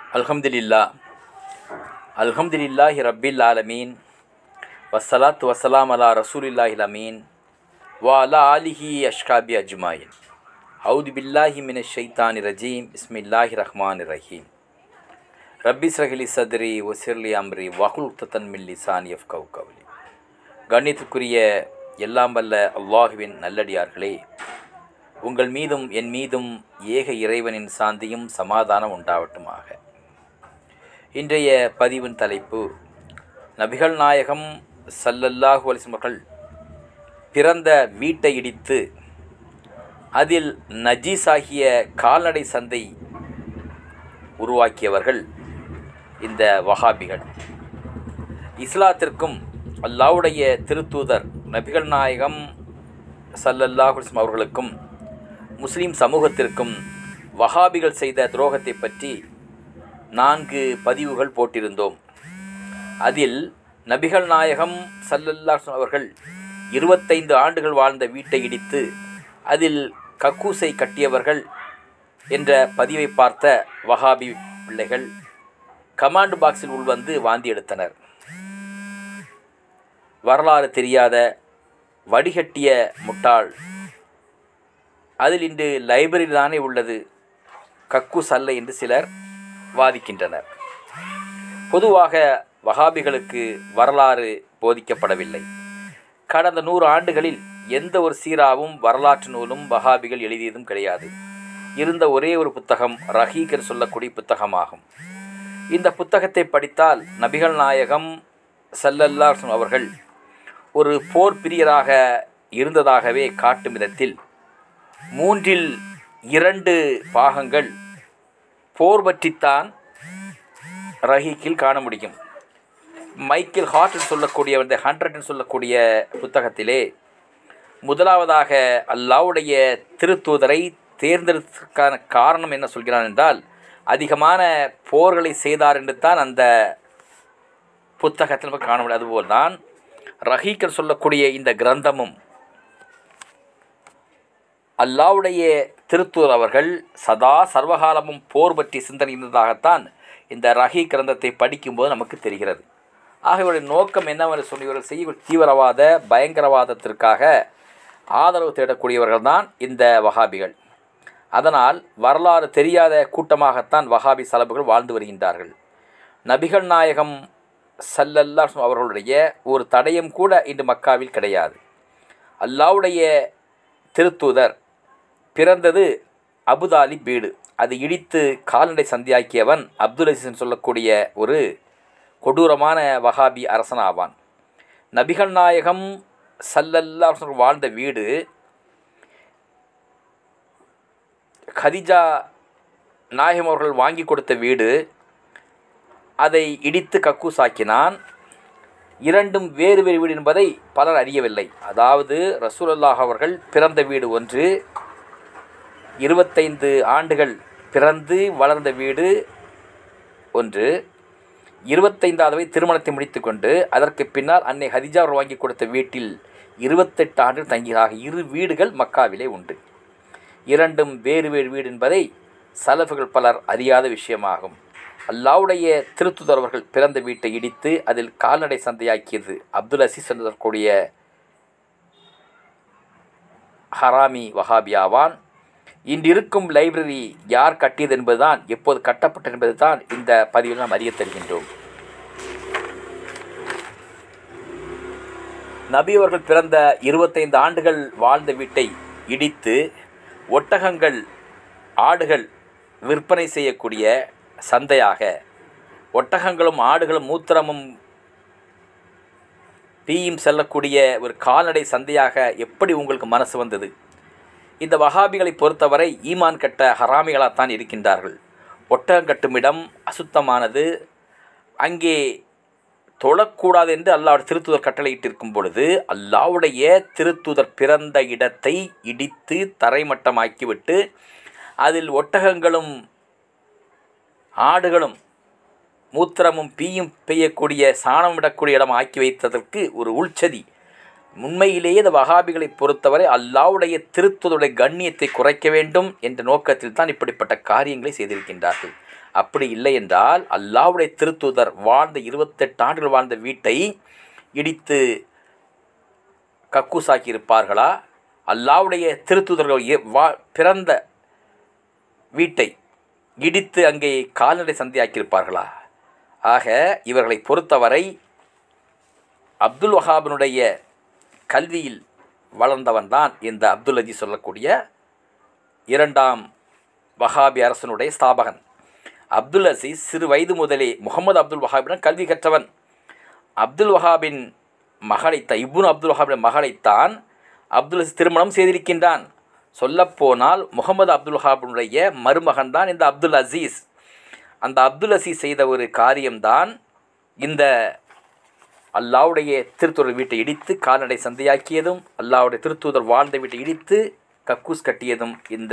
அல்ஹம்துலில்லா அல்ஹம்துலில்லாஹி ரப்பில் ஆலமீன் வஸ்ஸலாத்து வஸ்ஸலாம் அலா ரசூலில்லாஹில் அமீன் வா அலா ஆலிஹி அஷ்காபி அஜ்மாயின் அவுது பில்லாஹி மின ஷைத்தானி ரஜீம் பிஸ்மில்லாஹி ரஹ்மான் ரஹீம் ரப்பி ஸ்ரஹிலி சத்ரி ஒசிர்லி அம்ரி வகுல் தத்தன் மில்லி சான் எஃப் கவு கவுலி கண்ணியத்துக்குரிய எல்லாம் வல்ல அல்லாஹுவின் நல்லடியார்களே உங்கள் மீதும் என் மீதும் ஏக இறைவனின் சாந்தியும் சமாதானம் உண்டாவட்டுமாக இன்றைய பதிவின் தலைப்பு நபிகள் நாயகம் சல்லல்லாஹு அலிஸ்மர்கள் பிறந்த வீட்டை இடித்து அதில் நஜீஸ் ஆகிய கால்நடை சந்தை உருவாக்கியவர்கள் இந்த வஹாபிகள் இஸ்லாத்திற்கும் அல்லாவுடைய திருத்தூதர் நபிகள் நாயகம் சல்லல்லாஹு அலிஸ்லம் அவர்களுக்கும் முஸ்லீம் சமூகத்திற்கும் வஹாபிகள் செய்த துரோகத்தை பற்றி நான்கு பதிவுகள் போட்டிருந்தோம் அதில் நபிகள் நாயகம் சல்லல்லாஹ் அவர்கள் இருபத்தைந்து ஆண்டுகள் வாழ்ந்த வீட்டை இடித்து அதில் கக்கூசை கட்டியவர்கள் என்ற பதிவை பார்த்த வஹாபி பிள்ளைகள் கமாண்ட் பாக்ஸில் உள்வந்து வாந்தி எடுத்தனர் வரலாறு தெரியாத வடிகட்டிய முட்டாள் அதில் இன்று லைப்ரரி தானே உள்ளது கக்கூஸ் அல்ல என்று சிலர் வாதிக்கின்றனர் பொதுவாக வகாபிகளுக்கு வரலாறு போதிக்கப்படவில்லை கடந்த நூறு ஆண்டுகளில் எந்த ஒரு சீராவும் வரலாற்று நூலும் வகாபிகள் எழுதியதும் கிடையாது இருந்த ஒரே ஒரு புத்தகம் ரஹீகர் சொல்லக்கூடிய புத்தகமாகும் இந்த புத்தகத்தை படித்தால் நபிகள் நாயகம் சல்லல்லா அவர்கள் ஒரு போர் பிரியராக இருந்ததாகவே காட்டும் விதத்தில் மூன்றில் இரண்டு பாகங்கள் போர் பற்றித்தான் ரஹீக்கில் காண முடியும் மைக்கேல் ஹார்ட் சொல்லக்கூடிய அந்த ஹண்ட்ரட்னு சொல்லக்கூடிய புத்தகத்திலே முதலாவதாக அல்லாவுடைய திருத்தூதரை தேர்ந்தெடுத்ததற்கான காரணம் என்ன சொல்கிறான் என்றால் அதிகமான போர்களை செய்தார் என்று தான் அந்த புத்தகத்தில் நம்ம காண முடியும் அதுபோல்தான் ரஹீக்கர் சொல்லக்கூடிய இந்த கிரந்தமும் அல்லாவுடைய திருத்தூர் அவர்கள் சதா சர்வகாலமும் போர் பற்றி சிந்தனை இருந்ததாகத்தான் இந்த ரஹி கிரந்தத்தை படிக்கும்போது நமக்கு தெரிகிறது ஆக இவருடைய நோக்கம் என்னவென்று சொல்லி இவர்கள் செய்ய தீவிரவாத பயங்கரவாதத்திற்காக ஆதரவு தேடக்கூடியவர்கள் தான் இந்த வகாபிகள் அதனால் வரலாறு தெரியாத கூட்டமாகத்தான் வகாபி சலபுகள் வாழ்ந்து வருகின்றார்கள் நபிகள் நாயகம் சல்லல்லா அவர்களுடைய ஒரு தடயம் கூட இன்று மக்காவில் கிடையாது அல்லாவுடைய திருத்தூதர் பிறந்தது அபுதாலி வீடு அது இடித்து கால்நடை சந்தியாக்கியவன் அப்துல் அசீசன் சொல்லக்கூடிய ஒரு கொடூரமான வகாபி அரசன் ஆவான் நபிகள் நாயகம் சல்லல்லா வாழ்ந்த வீடு கதிஜா நாயகம் அவர்கள் வாங்கி கொடுத்த வீடு அதை இடித்து கக்கூசாக்கினான் இரண்டும் வேறு வேறு வீடு என்பதை பலர் அறியவில்லை அதாவது ரசூலல்லாஹ் அவர்கள் பிறந்த வீடு ஒன்று இருபத்தைந்து ஆண்டுகள் பிறந்து வளர்ந்த வீடு ஒன்று இருபத்தைந்தாவதை திருமணத்தை முடித்து கொண்டு அதற்கு பின்னால் அன்னை ஹதிஜா அவர் வாங்கி கொடுத்த வீட்டில் இருபத்தெட்டு ஆண்டுகள் தங்கியதாக இரு வீடுகள் மக்காவிலே உண்டு இரண்டும் வேறு வேறு வீடு என்பதை சலஃபுகள் பலர் அறியாத விஷயமாகும் அல்லாவுடைய திருத்துதர்வர்கள் பிறந்த வீட்டை இடித்து அதில் கால்நடை சந்தையாக்கியது அப்துல் அசீஸ் என்பதற்குரிய ஹராமி வஹாபியாவான் இன்றிருக்கும் லைப்ரரி யார் கட்டியது என்பதுதான் எப்போது கட்டப்பட்டது என்பது தான் இந்த பதிவில் நாம் அறிய தருகின்றோம் நபி அவர்கள் பிறந்த இருபத்தைந்து ஆண்டுகள் வாழ்ந்த வீட்டை இடித்து ஒட்டகங்கள் ஆடுகள் விற்பனை செய்யக்கூடிய சந்தையாக ஒட்டகங்களும் ஆடுகளும் மூத்திரமும் தீயும் செல்லக்கூடிய ஒரு கால்நடை சந்தையாக எப்படி உங்களுக்கு மனசு வந்தது இந்த வகாபிகளை பொறுத்தவரை ஈமான் கட்ட ஹராமிகளாகத்தான் இருக்கின்றார்கள் ஒட்டகம் கட்டும் இடம் அசுத்தமானது அங்கே தொழக்கூடாது என்று அல்லாவுடைய திருத்துதர் கட்டளையிட்டிருக்கும் பொழுது அல்லாவுடைய திருத்துதர் பிறந்த இடத்தை இடித்து தரைமட்டமாக்கிவிட்டு அதில் ஒட்டகங்களும் ஆடுகளும் மூத்திரமும் பீயும் பெய்யக்கூடிய சாணம் விடக்கூடிய இடம் ஆக்கி வைத்ததற்கு ஒரு உள்சதி உண்மையிலேயே இந்த வகாபிகளை பொறுத்தவரை அல்லாவுடைய திருத்துவதுடைய கண்ணியத்தை குறைக்க வேண்டும் என்ற நோக்கத்தில் தான் இப்படிப்பட்ட காரியங்களை செய்திருக்கின்றார்கள் அப்படி இல்லை என்றால் அல்லாவுடைய திருத்தூதர் வாழ்ந்த இருபத்தெட்டு ஆண்டுகள் வாழ்ந்த வீட்டை இடித்து கக்கூசாக்கி இருப்பார்களா அல்லாவுடைய திருத்தூதர்கள் எ- வா- பிறந்த வீட்டை இடித்து அங்கே கால்நடை சந்தையாக்கியிருப்பார்களா ஆக இவர்களை பொறுத்தவரை அப்துல் வஹாபினுடைய கல்வியில் வளர்ந்தவன் தான் இந்த அப்துல் அஜீஸ் சொல்லக்கூடிய இரண்டாம் வஹாபி அரசனுடைய ஸ்தாபகன் அப்துல் அசீஸ் சிறு வயது முதலே முகமது அப்துல் வஹாபிடம் கல்வி கற்றவன் அப்துல் வஹாபின் மகளைத்த இப்னு அப்துல் வஹாபின் மகளைத்தான் அப்துல் அசீஸ் திருமணம் செய்திருக்கின்றான் சொல்லப்போனால் முகமது அப்துல் வஹாபினுடைய மருமகன் தான் இந்த அப்துல் அசீஸ் அந்த அப்துல் அசீஸ் செய்த ஒரு காரியம்தான் இந்த அல்லாவுடைய திருத்தூதர் வீட்டை இடித்து கால்நடை சந்தையாக்கியதும் அல்லாவுடைய திருத்தூதர் வாழ்ந்த வீட்டை இடித்து கக்கூஸ் கட்டியதும் இந்த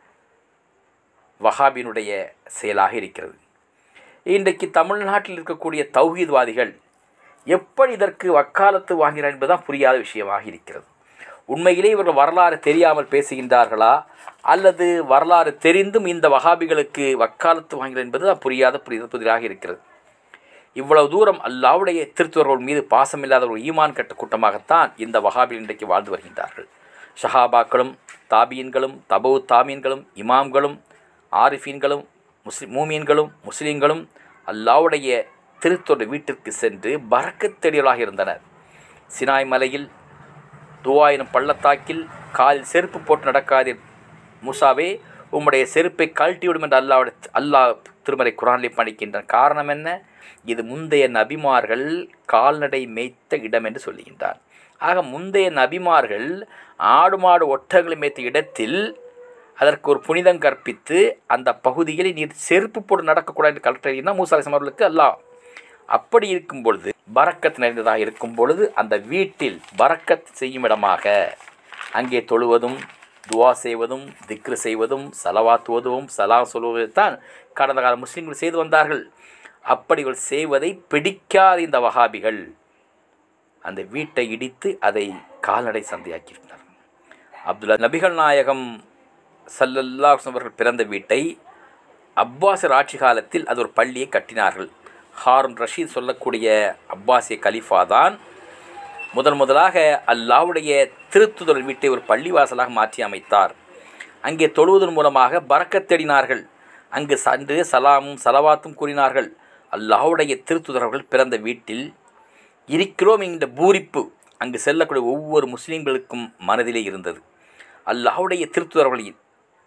வஹாபினுடைய செயலாக இருக்கிறது இன்றைக்கு தமிழ்நாட்டில் இருக்கக்கூடிய தௌஹீத்வாதிகள் எப்படி இதற்கு வக்காலத்து வாங்கினார் என்பதுதான் புரியாத விஷயமாக இருக்கிறது உண்மையிலே இவர்கள் வரலாறு தெரியாமல் பேசுகின்றார்களா அல்லது வரலாறு தெரிந்தும் இந்த வஹாபிகளுக்கு வக்காலத்து வாங்கினார் என்பதுதான் புரியாத புரித புதிராக இருக்கிறது இவ்வளவு தூரம் அல்லாவுடைய திருத்துவர்கள் மீது பாசமில்லாத ஒரு ஈமான் கட்ட கூட்டமாகத்தான் இந்த வஹாபில் இன்றைக்கு வாழ்ந்து வருகின்றார்கள் ஷஹாபாக்களும் தாபியன்களும் தபவு தாமீன்களும் இமாம்களும் ஆரிஃபீன்களும் முஸ்லிம் மூமீன்களும் முஸ்லீம்களும் அல்லாவுடைய திருத்தொடர் வீட்டிற்கு சென்று பறக்கத்தெடியலாக இருந்தனர் சினாய் மலையில் துவா எனும் பள்ளத்தாக்கில் காலில் செருப்பு போட்டு நடக்காதீர் மூசாவே உம்முடைய செருப்பை கழட்டிவிடும் என்று அல்லாவுடைய அல்லாஹ் திருமறை குரானிலே பணிக்கின்றான் காரணம் என்ன இது முந்தைய நபிமார்கள் கால்நடை மேய்த்த இடம் என்று சொல்லுகின்றார் ஆக முந்தைய நபிமார்கள் ஆடு மாடு ஒட்டகளை மேய்த்த இடத்தில் அதற்கு ஒரு புனிதம் கற்பித்து அந்த பகுதியில் நீர் செருப்பு போட்டு நடக்கக்கூடாது என்று கலெக்டர் மூசா அலிஸ்லாம் அவர்களுக்கு அல்லாஹ் அப்படி இருக்கும் பொழுது பரக்கத் நிறைந்ததாக இருக்கும் பொழுது அந்த வீட்டில் பரக்கத் செய்யும் இடமாக அங்கே தொழுவதும் துவா செய்வதும் திக்ரு செய்வதும் சலவாத்துவதும் சலா சொல்வதும் தான் கடந்த கால முஸ்லீம்கள் செய்து வந்தார்கள் அப்படி இவர்கள் செய்வதை பிடிக்காத இந்த வஹாபிகள் அந்த வீட்டை இடித்து அதை கால்நடை சந்தையாக்கியிருந்தார் அப்துல்லா நபிகள் நாயகம் சல்லல்லா அவர்கள் பிறந்த வீட்டை அப்பாசர் ஆட்சி காலத்தில் அது ஒரு பள்ளியை கட்டினார்கள் ஹாரூன் ரஷீத் சொல்லக்கூடிய அப்பாசிய கலீஃபா தான் முதன் முதலாக அல்லாவுடைய திருத்துதல் வீட்டை ஒரு பள்ளிவாசலாக மாற்றி அமைத்தார் அங்கே தொழுவதன் மூலமாக பறக்கத் தேடினார்கள் அங்கு சென்று சலாமும் சலவாத்தும் கூறினார்கள் அல்லாவுடைய திருத்துதரர்கள் பிறந்த வீட்டில் இருக்கிறோம் என்ற பூரிப்பு அங்கு செல்லக்கூடிய ஒவ்வொரு முஸ்லீம்களுக்கும் மனதிலே இருந்தது அல்லாவுடைய திருத்துதர்களின்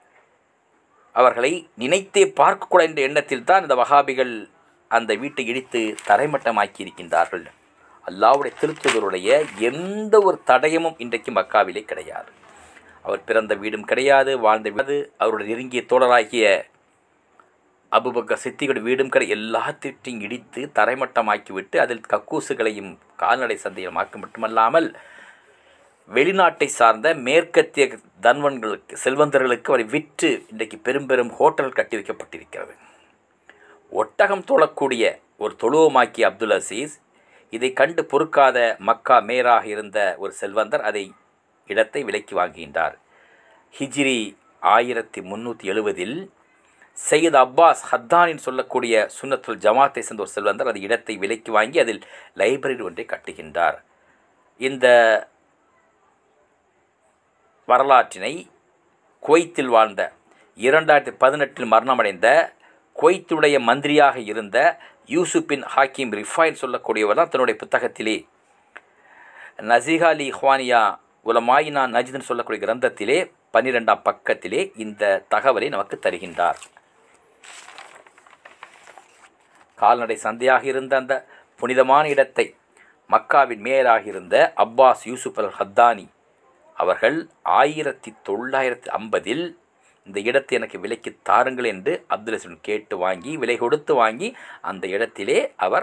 அவர்களை நினைத்தே பார்க்கக்கூடாது என்ற எண்ணத்தில் தான் இந்த வகாபிகள் அந்த வீட்டை இடித்து தரைமட்டமாக்கி இருக்கின்றார்கள் அல்லாவுடைய திருத்துதருடைய எந்த ஒரு தடயமும் இன்றைக்கு மக்காவிலே கிடையாது அவர் பிறந்த வீடும் கிடையாது வாழ்ந்த வீடு அவருடைய நெருங்கிய தோழராகிய அபுபக்கர் சித்திகளுடைய வீடும் கடை எல்லாத்திற்றையும் இடித்து தரைமட்டமாக்கிவிட்டு அதில் கக்கூசுகளையும் கால்நடை சந்தையும் ஆக்க மட்டுமல்லாமல் வெளிநாட்டை சார்ந்த மேற்கத்திய தன்வன்களுக்கு செல்வந்தர்களுக்கு அவரை விற்று இன்றைக்கு பெரும் பெரும் ஹோட்டல் கட்டி வைக்கப்பட்டிருக்கிறது ஒட்டகம் தொழக்கூடிய ஒரு தொழுவமாக்கிய அப்துல் அசீஸ் இதை கண்டு பொறுக்காத மக்கா மேராக இருந்த ஒரு செல்வந்தர் அதை இடத்தை விலைக்கு வாங்குகின்றார் ஹிஜ்ரி ஆயிரத்தி முந்நூற்றி எழுவதில் சையத் அப்பாஸ் ஹத்தானின் சொல்லக்கூடிய சுன்னத்துல் ஜமாத்தை சேர்ந்த ஒரு செல்வந்தர் அது இடத்தை விலைக்கு வாங்கி அதில் லைப்ரரி ஒன்றை கட்டுகின்றார் இந்த வரலாற்றினை குவைத்தில் வாழ்ந்த இரண்டாயிரத்தி பதினெட்டில் மரணமடைந்த குவைத்துடைய மந்திரியாக இருந்த யூசுப்பின் ஹாக்கிம் ரிஃபைன் சொல்லக்கூடியவர் தான் தன்னுடைய புத்தகத்திலே நசிகாலி இஹ்வானியா உலமாயினா நஜிதன் சொல்லக்கூடிய கிரந்தத்திலே பன்னிரெண்டாம் பக்கத்திலே இந்த தகவலை நமக்கு தருகின்றார் கால்நடை சந்தையாக இருந்த அந்த புனிதமான இடத்தை மக்காவின் மேயராக இருந்த அப்பாஸ் யூசுப் அல் ஹத்தானி அவர்கள் ஆயிரத்தி தொள்ளாயிரத்தி ஐம்பதில் இந்த இடத்தை எனக்கு விலைக்கு தாருங்கள் என்று அப்துல் ஹசன் கேட்டு வாங்கி விலை கொடுத்து வாங்கி அந்த இடத்திலே அவர்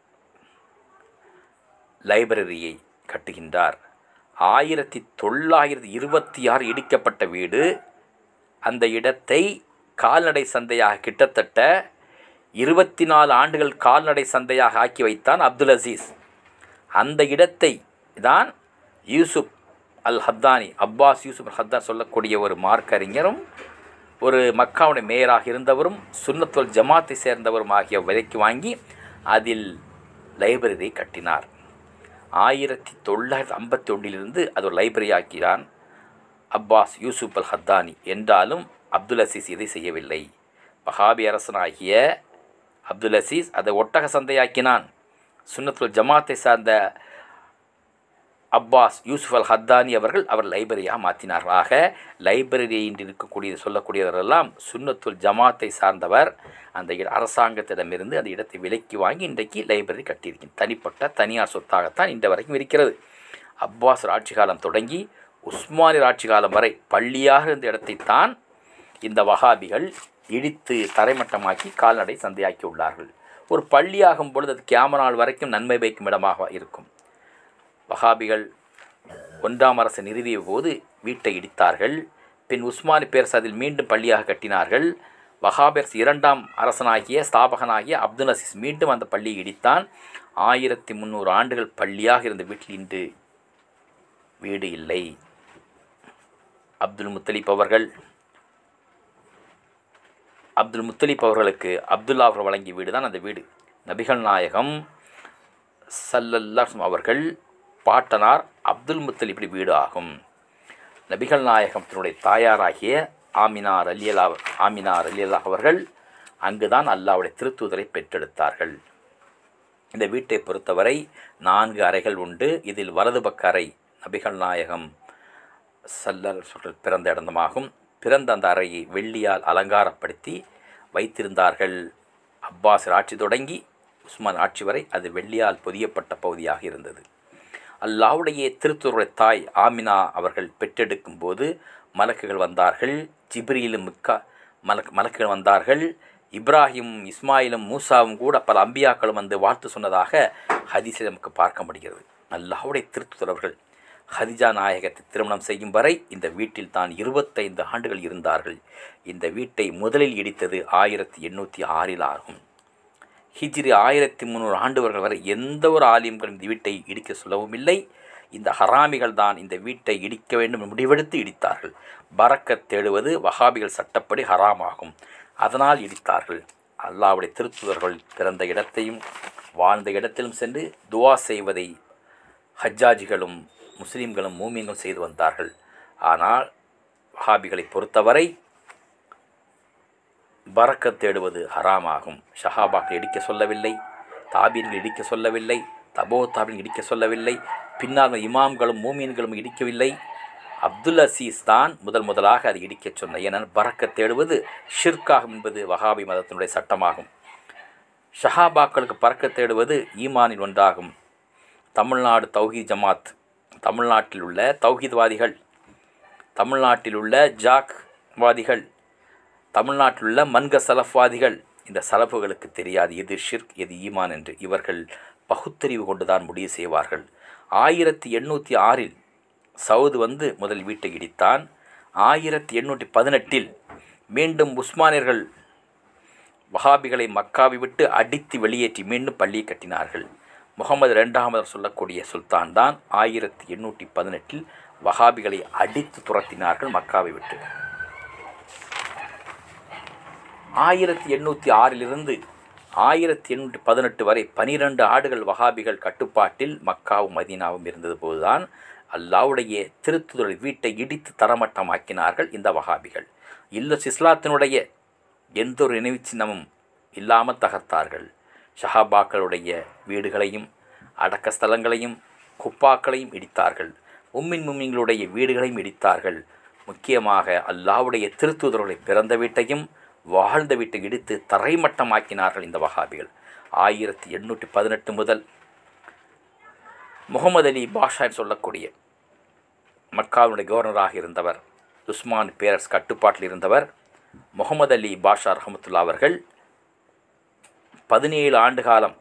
லைப்ரரியை கட்டுகின்றார் ஆயிரத்தி தொள்ளாயிரத்தி இருபத்தி ஆறு இடிக்கப்பட்ட வீடு அந்த இடத்தை கால்நடை சந்தையாக கிட்டத்தட்ட இருபத்தி நாலு ஆண்டுகள் கால்நடை சந்தையாக ஆக்கி வைத்தான் அப்துல் அசீஸ் அந்த இடத்தை தான் Yusuf al Hattani Abbas Yusuf al Hattan சொல்லக்கூடிய ஒரு மார்க் அறிஞரும் ஒரு மக்காவுடைய மேயராக இருந்தவரும் சுன்னத்துல் ஜமாத்தை சேர்ந்தவரும் ஆகிய விலைக்கு வாங்கி அதில் லைப்ரரி கட்டினார் ஆயிரத்தி தொள்ளாயிரத்தி ஐம்பத்தி ஒன்றிலிருந்து அது ஒரு லைப்ரரி ஆக்கினான் அப்பாஸ் யூசுப் அல் ஹத்தானி என்றாலும் அப்துல் அசீஸ் இதை செய்யவில்லை வஹாபி அரசனாகிய அப்துல் அசீஸ் அதை ஒட்டக சந்தையாக்கினான் சுன்னத்துல் ஜமாத்தை சார்ந்த அப்பாஸ் யூசுப் அல் ஹத்தானி அவர்கள் அவர் லைப்ரரியாக மாற்றினார்கள் ஆக லைப்ரரி என்று இருக்கக்கூடிய சொல்லக்கூடியவரெல்லாம் சுன்னத்துல் ஜமாத்தை சார்ந்தவர் அந்த இட- அரசாங்கத்திடமிருந்து அந்த இடத்தை விலைக்கு வாங்கி இன்றைக்கு லைப்ரரி கட்டியிருக்கிறது தனிப்பட்ட தனியார் சொத்தாகத்தான் இன்று வரைக்கும் இருக்கிறது அப்பாஸ் ஆட்சி காலம் தொடங்கி உஸ்மானியர் ஆட்சி காலம் வரை பள்ளியாக இருந்த இடத்தைத்தான் இந்த வஹாபிகள் இடித்து தரைமட்டமாக்கி கால்நடை சந்தையாக்கி உள்ளார்கள் ஒரு பள்ளியாகும் பொழுது அது கியாம நாள் வரைக்கும் நன்மை வைக்கும் இடமாக இருக்கும் வஹாபிகள் ஒன்றாம் அரசு நிறுவிய போது வீட்டை இடித்தார்கள் பின் உஸ்மானி பேரரசு அதில் மீண்டும் பள்ளியாக கட்டினார்கள் வஹாபியரசு இரண்டாம் அரசனாகிய ஸ்தாபகனாகிய அப்துல் அசீஸ் மீண்டும் அந்த பள்ளியை இடித்தான் ஆயிரத்தி முந்நூறு ஆண்டுகள் பள்ளியாக இருந்த வீட்டில் இன்று வீடு இல்லை அப்துல் முத்தலிப் அவர்கள் அப்துல் முத்தலிப் அவர்களுக்கு அப்துல்லா அவர்கள் வழங்கிய வீடு தான் அந்த வீடு நபிகள் நாயகம் சல்லல்லாஹ் அவர்கள் பாட்டனார் அப்துல் முத்தலிப் வீடு ஆகும் நபிகள் நாயகத்தினுடைய தாயாராகிய ஆமினார் அலியலா ஆமினார் அலியல்லா அவர்கள் அங்குதான் அல்லாவுடைய திருத்தூதரை பெற்றெடுத்தார்கள் இந்த வீட்டை பொறுத்தவரை நான்கு அறைகள் உண்டு இதில் வலது பக்க அறை நபிகள் நாயகம் சல்லல் சொல்கள் பிறந்த இடமாகும் பிறந்த அந்த அறையை வெள்ளியால் அலங்காரப்படுத்தி வைத்திருந்தார்கள் அப்பாஸ் ஆட்சி தொடங்கி உஸ்மான் ஆட்சி வரை அது வெள்ளியால் பொதியப்பட்ட பகுதியாக இருந்தது அல்லாவுடைய திருத்துறை தாய் ஆமினா அவர்கள் பெற்றெடுக்கும் போது மலக்குகள் வந்தார்கள் ஜிப்ரீலும் மிக்கா மலக் மலக்குகள் வந்தார்கள் இப்ராஹிம் இஸ்மாயிலும் மூசாவும் கூட பல அம்பியாக்களும் வந்து வாழ்த்து சொன்னதாக ஹதீஸில் நமக்கு பார்க்க முடிகிறது அல்லாவுடைய திருத்துறவர்கள் ஹதிஜா நாயகத்தை திருமணம் செய்யும் வரை இந்த வீட்டில் தான் இருபத்தைந்து ஆண்டுகள் இருந்தார்கள் இந்த வீட்டை முதலில் இடித்தது ஆயிரத்தி எண்ணூற்றி ஆறில் ஆகும் ஹிஜ்ரி ஆயிரத்தி முந்நூறு ஆண்டுகள் வரை எந்த ஒரு ஆலிம்களும் இந்த வீட்டை இடிக்க சொல்லவும் இல்லை இந்த ஹராமிகள் தான் இந்த வீட்டை இடிக்க வேண்டும் என்று முடிவெடுத்து இடித்தார்கள் பறக்கத் தேடுவது வஹாபிகள் சட்டப்படி ஹராமாகும் அதனால் இடித்தார்கள் அல்லாவுடைய திருத்துதர்கள் பிறந்த இடத்தையும் வாழ்ந்த இடத்திலும் சென்று துவா செய்வதை ஹஜ்ஜாஜிகளும் முஸ்லீம்களும் மூமியங்களும் செய்து வந்தார்கள் ஆனால் வஹாபிகளை பொறுத்தவரை பறக்கத் தேடுவது ஹராமாகும் ஷஹாபாக்கள் இடிக்க சொல்லவில்லை தாபீன்கள் இடிக்க சொல்லவில்லை தபோ தாபீன் இடிக்க சொல்லவில்லை பின்னால் இமாம்களும் மூமீன்களும் இடிக்கவில்லை அப்துல் அசீஸ் தான் முதல் முதலாக அதை இடிக்கச் சொன்ன ஏனென்றால் பறக்கத் தேடுவது ஷிர்காகும் என்பது வஹாபி மதத்தினுடைய சட்டமாகும் ஷஹாபாக்களுக்கு பறக்கத் தேடுவது ஈமானின் ஒன்றாகும் தமிழ்நாடு தௌஹீத் ஜமாத் தமிழ்நாட்டில் உள்ள தௌஹீத்வாதிகள் தமிழ்நாட்டில் உள்ள ஜாக் வாதிகள் தமிழ்நாட்டில் உள்ள மன்க சலஃப்வாதிகள் இந்த சலஃபுகளுக்கு தெரியாது எது ஷிர்க் எது ஈமான் என்று இவர்கள் பகுத்தறிவு கொண்டுதான் முடிவு செய்வார்கள் ஆயிரத்தி எண்ணூற்றி ஆறில் சவுது வந்து முதல் வீட்டை இடித்தான் ஆயிரத்தி எண்ணூற்றி பதினெட்டில் மீண்டும் உஸ்மானியர்கள் வஹாபிகளை மக்காவை விட்டு அடித்து வெளியேற்றி மீண்டும் பள்ளியை கட்டினார்கள் முகமது ரெண்டாமதர் சொல்லக்கூடிய சுல்தான் தான் ஆயிரத்தி எண்ணூற்றி பதினெட்டில் வஹாபிகளை அடித்து துரத்தினார்கள் மக்காவை விட்டு ஆயிரத்தி எண்ணூற்றி ஆறிலிருந்து ஆயிரத்தி எண்ணூற்றி பதினெட்டு வரை பனிரெண்டு ஆடுகள் வஹாபிகள் கட்டுப்பாட்டில் மக்காவும் மதீனாவும் இருந்தது போதுதான் அல்லாவுடைய திருத்துதல் வீட்டை இடித்து தரமட்டமாக்கினார்கள் இந்த வஹாபிகள் இல்ல இஸ்லாத்தினுடைய எந்த ஒரு நினைவு சின்னமும் இல்லாமல் தகர்த்தார்கள் ஷஹாபாக்களுடைய வீடுகளையும் அடக்க ஸ்தலங்களையும் குப்பாக்களையும் இடித்தார்கள் உம்மின் மும்மிங்களுடைய வீடுகளையும் இடித்தார்கள் முக்கியமாக அல்லாவுடைய திருத்தூதர்களை பிறந்த வீட்டையும் வாழ்ந்த வீட்டை இடித்து தரைமட்டமாக்கினார்கள் இந்த வஹாபிகள் ஆயிரத்தி எண்ணூற்றி பதினெட்டு முதல் முகமது அலி பாஷா என்று சொல்லக்கூடிய மக்காவுடைய கவர்னராக இருந்தவர் உஸ்மான் பேரரசு கட்டுப்பாட்டில் இருந்தவர் முகமது அலி பாஷா ரஹமத்துல்லா அவர்கள் பதினேழு ஆண்டு காலம்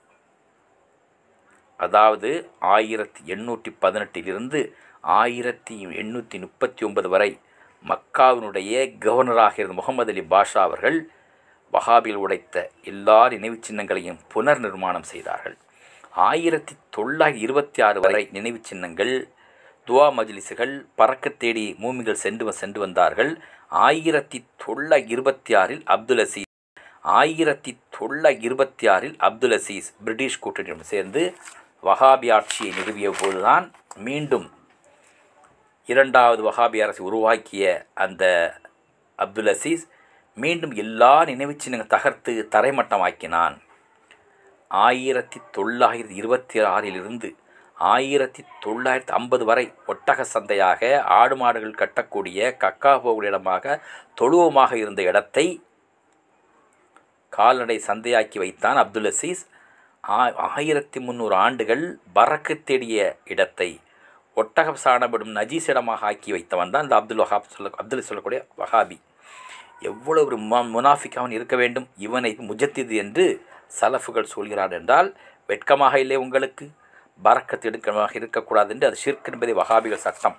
அதாவது ஆயிரத்தி எண்ணூற்றி பதினெட்டிலிருந்து ஆயிரத்தி எண்ணூற்றி முப்பத்தி ஒன்பது வரை மக்காவினுடைய கவர்னராக இருந்த முகமது அலி பாஷா அவர்கள் வஹாபில் உடைத்த எல்லா நினைவுச் சின்னங்களையும் புனர் நிர்மாணம் செய்தார்கள் ஆயிரத்தி தொள்ளாயிரத்தி இருபத்தி ஆறு வரை நினைவுச் சின்னங்கள் துவா மஜ்லிஸுகள் பறக்க தேடி மூமிகள் சென்று சென்று வந்தார்கள் ஆயிரத்தி தொள்ள இருபத்தி ஆறில் அப்துல் அசீஸ் ஆயிரத்தி தொள்ள இருபத்தி ஆறில் அப்துல் அசீஸ் பிரிட்டிஷ் கூட்டணியுடன் சேர்ந்து வஹாபி ஆட்சியை நிறுவிய போதுதான் மீண்டும் இரண்டாவது வஹாபி அரசை உருவாக்கிய அந்த அப்துல் அசீஸ் மீண்டும் எல்லா நினைவுச் சின்னங்கள் தகர்த்து தரைமட்டமாக்கினான் ஆயிரத்தி தொள்ளாயிரத்தி இருபத்தி ஆறிலிருந்து ஆயிரத்தி தொள்ளாயிரத்தி ஐம்பது வரை ஒட்டக சந்தையாக ஆடு மாடுகள் கட்டக்கூடிய கக்கா போகிற இடமாக தொழுவமாக இருந்த இடத்தை கால்நடை சந்தையாக்கி வைத்தான் அப்துல் அசீஸ் ஆ- ஆயிரத்தி முந்நூறு ஆண்டுகள் பறக்கு தேடிய இடத்தை ஒட்டகம் சாணப்படும் நஜீஸ் இடமாக ஆக்கி வைத்தவன் தான் இந்த அப்துல் வஹாப் சொல்ல அப்துல் சொல்லக்கூடிய வஹாபி எவ்வளவு ஒரு மு முனாஃபிக் அவன் இருக்க வேண்டும் இவனை முஜத்திது என்று சலஃபுகள் சொல்கிறார் என்றால் வெட்கமாக இல்லை உங்களுக்கு பறக்கத்து எடுக்கமாக இருக்கக்கூடாது என்று அது ஷிர்க் என்பதை வஹாபிகள் சட்டம்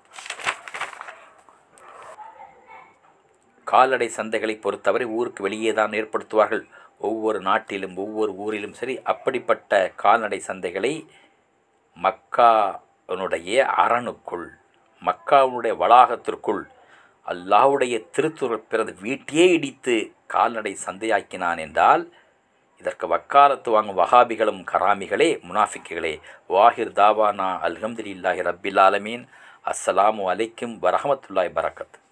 கால்நடை சந்தைகளை பொறுத்தவரை ஊருக்கு வெளியே தான் ஏற்படுத்துவார்கள் ஒவ்வொரு நாட்டிலும் ஒவ்வொரு ஊரிலும் சரி அப்படிப்பட்ட கால்நடை சந்தைகளை மக்காவினுடைய அரணுக்குள் மக்காவுடைய வளாகத்திற்குள் அல்லாஹ்வுடைய திருத்துறர் பிறகு வீட்டையே இடித்து கால்நடை சந்தையாக்கினான் என்றால் இதற்கு வக்காலத்து வாங்கும் வஹாபிகளும் கராமிகளே முனாஃபிக்குகளே வாஹிர் தாவானா அல்ஹம்துலில்லாஹி ரப்பில் ஆலமீன் அஸ்ஸலாமு அலைக்கும் வரஹமத்துல்லாஹி பரக்கத்